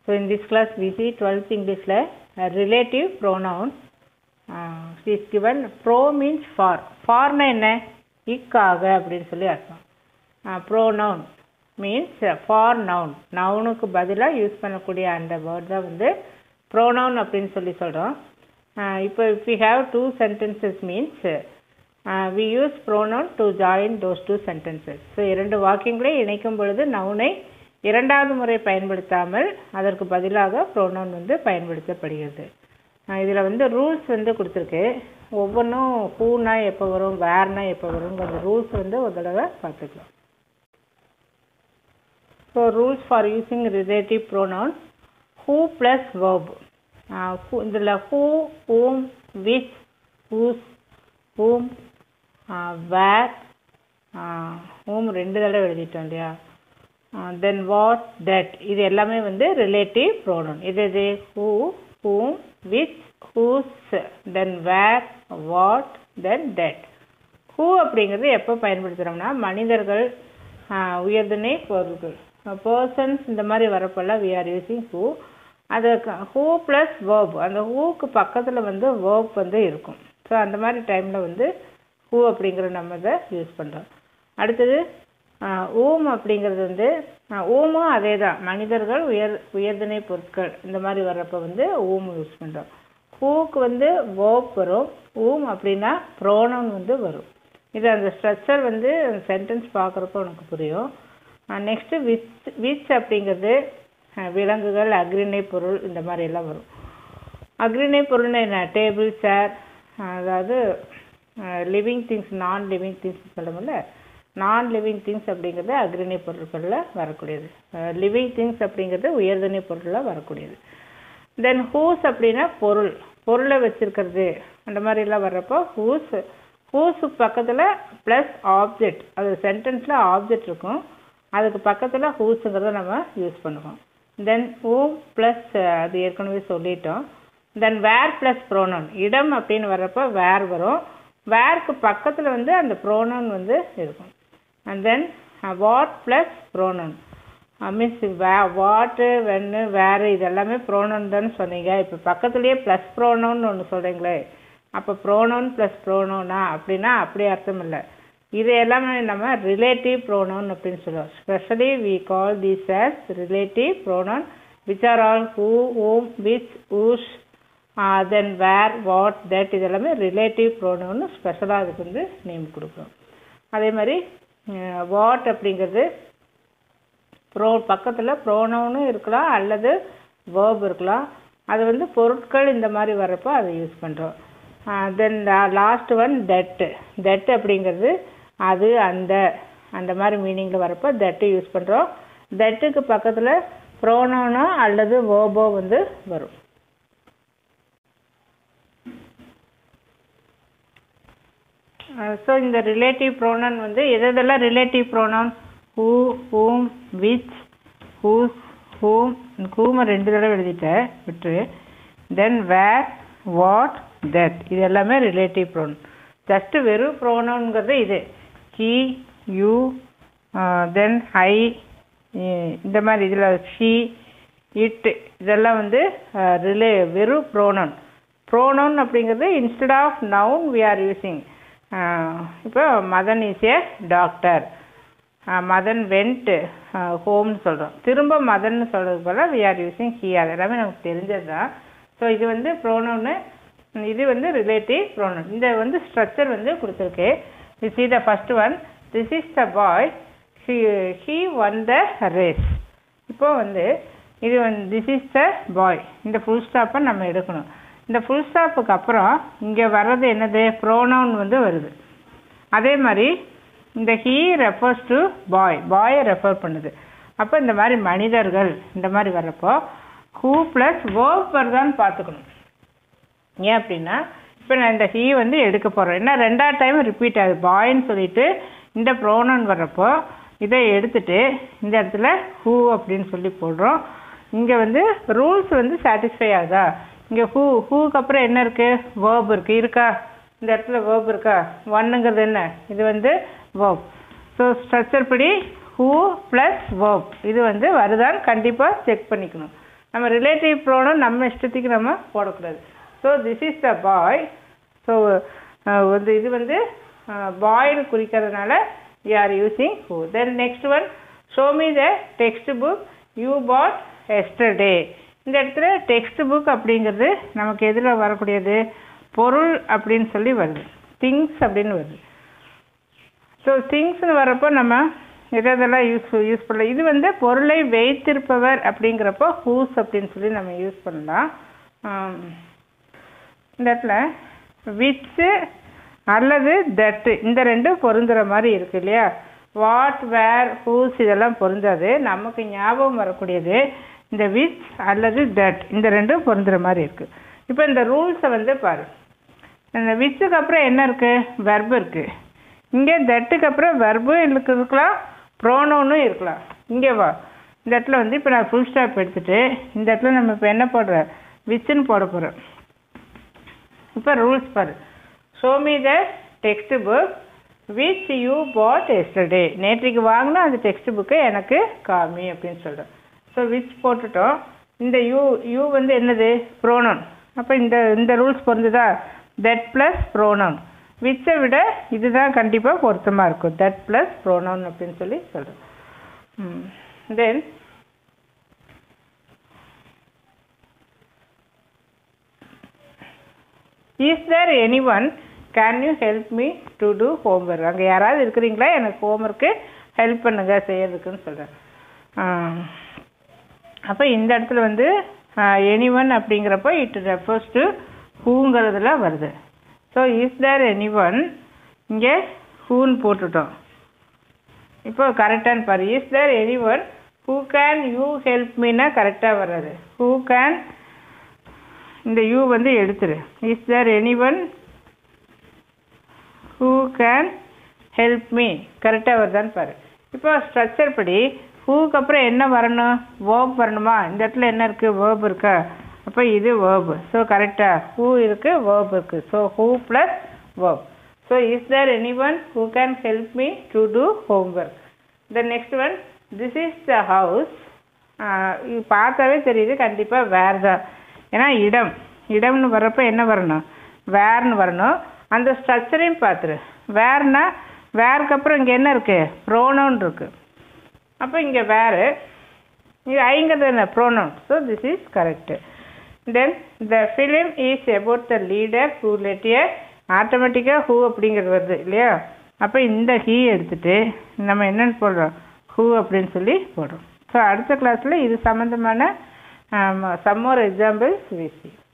So in this class we see 12th Englishல relative pronoun uh, is given pro means for forனா என்ன இக்காக அப்படின்னு சொல்லி அர்த்தம் pronoun means for noun நவுனுக்கு பதிலாக use பண்ணக்கூடிய அந்த வேர்ட் தான் வந்து ப்ரோனவுன் அப்படின்னு சொல்லி சொல்கிறோம் இப்போ if we have two sentences means we use pronoun to join those two sentences so இரண்டு வாக்கியங்களை இணைக்கும் பொழுது நவுனை இரண்டாவது முறை பயன்படுத்தாமல் அதற்கு பதிலாக ப்ரோனவுன் வந்து பயன்படுத்தப்படுகிறது இதில் வந்து ரூல்ஸ் வந்து கொடுத்துருக்கு ஒவ்வொன்றும் ஹூனா எப்போ வரும் வேர்னா எப்போ வருங்கிற ரூல்ஸ் வந்து ஒரு தடவை பார்த்துக்கலாம் so rules for using relative pronoun who plus verb இதில் who whom which whose whom where whom ரெண்டு தடவை எழுதிட்டோம் இல்லையா தென் வாட் தட் இது எல்லாமே வந்து ரிலேட்டிவ் ப்ரோனவுன் இது இது who whom which whose then where what then that who அப்படிங்கிறது எப்போ பயன்படுத்துகிறோம்னா மனிதர்கள் உயர்திணை பொருட்கள் பர்சன்ஸ் இந்த மாதிரி வரப்பெல்லாம் வி ஆர் யூஸிங் ஹூ அது ஹூ ப்ளஸ் வேர்ப் அந்த ஹூக்கு பக்கத்தில் வந்து வேர்ப் வந்து இருக்கும் ஸோ அந்த மாதிரி டைமில் வந்து ஹூ அப்படிங்கிற நம்ம இதை யூஸ் பண்ணுறோம் அடுத்தது ஊம் அப்படிங்கிறது வந்து ஊமும் அதே தான் மனிதர்கள் உயர் உயர்திணை பொருட்கள் இந்த மாதிரி வர்றப்போ வந்து ஊம் யூஸ் பண்ணுறோம் ஹூக்கு வந்து வேர்ப் வரும் ஊம் அப்படின்னா ப்ரோனவுன் வந்து வரும் இது அந்த ஸ்ட்ரக்சர் வந்து சென்டென்ஸ் பார்க்குறப்போ உனக்கு புரியும் நெக்ஸ்ட்டு விச் விச் அப்படிங்கிறது விலங்குகள் அக்ரிணை பொருள் இந்த மாதிரி எல்லாம் வரும் அக்ரிணை பொருள்னா என்ன டேபிள் சேர் அதாவது living things non living things சொல்லமுல்ல நான் லிவிங் திங்ஸ் அப்படிங்கிறது அக்ரிணை பொருட்களில் வரக்கூடியது லிவிங் திங்ஸ் அப்படிங்கிறது உயர்தனை பொருளில் வரக்கூடியது தென் ஹூஸ் அப்படின்னா பொருள் பொருளை வச்சிருக்கிறது அந்த மாதிரிலாம் வர்றப்போ ஹூஸ் ஹூஸு பக்கத்தில் ப்ளஸ் ஆப்ஜெக்ட் அது சென்டென்ஸில் ஆப்ஜெக்ட் இருக்கும் அதுக்கு பக்கத்தில் ஹூஸுங்கிறத நம்ம யூஸ் பண்ணுவோம் தென் ஊம் ப்ளஸ் அது ஏற்கனவே சொல்லிட்டோம் தென் வேர் ப்ளஸ் ப்ரோனவுன் இடம் அப்படின்னு வர்றப்போ வேர் வரும் வேர்க்கு பக்கத்தில் வந்து அந்த ப்ரோனவுன் வந்து இருக்கும் and then what plus pronoun means வே வாட்டு வென்னு வேறு இது எல்லாமே ப்ரோனவுன் தானே சொன்னீங்க இப்போ பக்கத்துலேயே ப்ளஸ் ப்ரோனவுன் ஒன்று சொல்கிறீங்களே அப்போ ப்ரோனவுன் ப்ளஸ் ப்ரோனவுனா அப்படின்னா அப்படி அர்த்தம் இல்லை இது எல்லாமே நம்ம ரிலேட்டிவ் ப்ரோனவுன் அப்படின்னு சொல்லுவோம் specially we call these as relative pronoun which are all who whom which whose then where what that இது எல்லாமே ரிலேட்டிவ் ப்ரோனவுன்னு ஸ்பெஷலாக அதுக்கு வந்து நேம் கொடுக்குறோம் அதே மாதிரி வாட் அப்படிங்கிறது ப்ரோ பக்கத்தில் ப்ரோனவுனும் இருக்கலாம் அல்லது வேர்ப் இருக்கலாம் அது வந்து பொருட்கள் இந்த மாதிரி வர்றப்போ அதை யூஸ் பண்ணுறோம் then last one that that அப்படிங்கிறது அது அந்த அந்த மாதிரி மீனிங்கில் வரப்போ தட்டு யூஸ் பண்ணுறோம் தட்டுக்கு பக்கத்தில் ப்ரோனோனோ அல்லது வேர்போ வந்து வரும் ஸோ இந்த ரிலேட்டிவ் ப்ரோனன் வந்து எதெல்லாம் relative pronoun who whom which whose whom ஹூமை ரெண்டு தடவை எழுதிட்டேன் விட்டு தென் வேர் வாட் தட் இது எல்லாமே ரிலேட்டிவ் ப்ரோனன் ஜஸ்ட்டு வெறும் ப்ரோனவுன்கிறது இது ஹீ யூ தென் ஐ இந்த மாதிரி இதில் ஷீ இட் இதெல்லாம் வந்து ரிலே வெறும் ப்ரோனவுன் ப்ரோனவுன் அப்படிங்கிறது instead of noun we are using இப்போ Madan is a doctor Madan went ஹோம்னு சொல்கிறோம் திரும்ப மதன் சொல்கிறது போல் வி ஆர் யூஸிங் ஹி அது எல்லாமே நமக்கு தெரிஞ்சது தான் ஸோ இது வந்து ப்ரோனவுன்னு இது வந்து ரிலேட்டிவ் ப்ரோனவுன் இந்த வந்து ஸ்ட்ரக்சர் வந்து கொடுத்துருக்கு we see the first one this is the boy he he won the race இப்போ வந்து இது வந்து திஸ் இஸ் த பாய் இந்த ஃபுல் ஸ்டாப்பை நம்ம எடுக்கணும் இந்த ஃபுல் ஸ்டாப்புக்கு அப்புறம் இங்கே வர்றது என்னது ப்ரோனவுன் வந்து வருது அதே மாதிரி இந்த ஹீ ரெஃபர்ஸ் டு பாய் பாயை ரெஃபர் பண்ணுது அப்போ இந்த மாதிரி மனிதர்கள் இந்த மாதிரி வர்றப்போ ஹூ ப்ளஸ் வேர்ப் வருதான்னு பார்த்துக்கணும் ஏன் அப்படின்னா இப்போ நான் இந்த ஹீ வந்து எடுக்க போகிறேன் ஏன்னா ரெண்டாவது டைம் ரிப்பீட் ஆகுது பாய்ன்னு சொல்லிட்டு இந்த ப்ரோனவுன் வர்றப்போ இதை எடுத்துட்டு இந்த இடத்துல ஹூ அப்படின்னு சொல்லி போடுறோம் இங்கே வந்து ரூல்ஸ் வந்து சாட்டிஸ்ஃபை ஆகுதா இங்கே ஹூ ஹூக்கு அப்புறம் என்ன இருக்குது வேர்ப் இருக்குது இருக்கா இந்த இடத்துல வேர்ப் இருக்கா ஒன்னுங்கிறது என்ன இது வந்து வேர்ப் ஸோ ஸ்ட்ரக்சர் படி ஹூ ப்ளஸ் வேர்ப் இது வந்து வருதான்னு கண்டிப்பாக செக் பண்ணிக்கணும் நம்ம ரிலேட்டிவ் ப்ரோனோன் நம்ம இஷ்டத்துக்கு நம்ம போடக்கூடாது so this is the boy so வந்து இது வந்து பாய்னு குறிக்கிறதுனால you are using who then next one show me the text book you bought yesterday இந்த இடத்துல டெக்ஸ்ட் புக் அப்படிங்கிறது நமக்கு எதில் வரக்கூடியது பொருள் அப்படின்னு சொல்லி வருது திங்ஸ் அப்படின்னு வருது ஸோ திங்ஸ்னு வரப்போ நம்ம எதை எதெல்லாம் யூஸ் யூஸ் பண்ணலாம் இது வந்து பொருளை வைத்திருப்பவர் அப்படிங்கிறப்போ ஹூஸ் அப்படின்னு சொல்லி நம்ம யூஸ் பண்ணலாம் ஆம், இந்த இடத்துல விச்சு அல்லது தட்டு இந்த ரெண்டும் பொருந்துற மாதிரி இருக்கு இல்லையா வாட் வேர் ஹூஸ் இதெல்லாம் பொருந்தாது நமக்கு ஞாபகம் வரக்கூடியது இந்த விச் அல்லது தட் இந்த ரெண்டும் பொருந்துற மாதிரி இருக்கு இப்போ இந்த ரூல்ஸை வந்து பாரு இந்த விச்சுக்கு அப்புறம் என்ன இருக்கு வெர்பு இருக்கு இங்கே தட்டுக்கு அப்புறம் வெர்பும் இருக்கு இருக்கலாம் ப்ரோனோனும் இருக்கலாம் இங்கே வா இந்த இடத்துல வந்து இப்போ நான் ஃபுல் ஸ்டாப் எடுத்துட்டு இந்த இடத்துல நம்ம இப்போ என்ன போடுறோம் விச்சுன்னு போட போகிறோம் இப்போ ரூல்ஸ் பாரு show me the text book which you bought yesterday நேற்றைக்கு வாங்கினா அந்த டெக்ஸ்ட் புக்கை எனக்கு காமி அப்படின்னு சொல்கிறேன் ஸோ விச் போட்டுட்டோம் இந்த யூ யூ வந்து என்னது ப்ரோனோன் அப்போ இந்த இந்த ரூல்ஸ் பொருந்துதா தட் ப்ளஸ் ப்ரோனோன் விச்சை விட இதுதான் கண்டிப்பாக பொருத்தமாக இருக்கும் தட் ப்ளஸ் ப்ரோனோன் அப்படின்னு சொல்லி சொல்கிறேன் then is there any one can you help me to do homework அங்கே யாராவது இருக்கிறீங்களா எனக்கு ஹோம்ஒர்க்கு ஹெல்ப் பண்ணுங்க செய்யறதுக்குன்னு சொல்கிறேன் அப்போ இந்த இடத்துல வந்து எனி ஒன் அப்படிங்கிறப்போ இட் ரெஃபர்ஸ் டு ஹூங்கிறதுல வருது so is there any one இங்கே ஹூன்னு போட்டுட்டோம் இப்போ கரெக்டான்னு பாரு is there any one who can you help மீனா கரெக்டாக வராது ஹூ கேன் இந்த யூ வந்து எடுத்துரு is there any one who can help me கரெக்டாக வருதான்னு பாரு இப்போ ஸ்ட்ரக்சர் படி ஹூக்கு அப்புறம் என்ன வரணும் வேர்ப் வரணுமா இந்த இடத்துல என்ன இருக்குது வேர்ப் இருக்கா அப்போ இது வேர்பு ஸோ கரெக்டாக ஹூ இருக்குது வேர்ப் இருக்குது so who plus verb so is there any one who can help me to do homework the next one this is the house இது பார்த்தாவே தெரியுது கண்டிப்பாக வேர் தான் ஏன்னா இடம் இடம்னு வர்றப்ப என்ன வரணும் வேர்னு வரணும் அந்த ஸ்ட்ரக்சரையும் பார்த்துரு வேர்னா வேருக்கு அப்புறம் இங்கே என்ன இருக்குது ப்ரோனோன் இருக்குது அப்போ இங்கே வேறு இது ஐங்கிறது என்ன pronoun so this is correct then the film is about the leader who லெட்டியர் ஆட்டோமேட்டிக்காக ஹூ அப்படிங்கிறது வருது இல்லையா அப்போ இந்த ஹீ எடுத்துட்டு நம்ம என்னென்னு போடுறோம் ஹூ அப்படின்னு சொல்லி போடுறோம் ஸோ அடுத்த கிளாஸில் இது சம்மந்தமான சம்மோர் எக்ஸாம்பிள்ஸ் விசி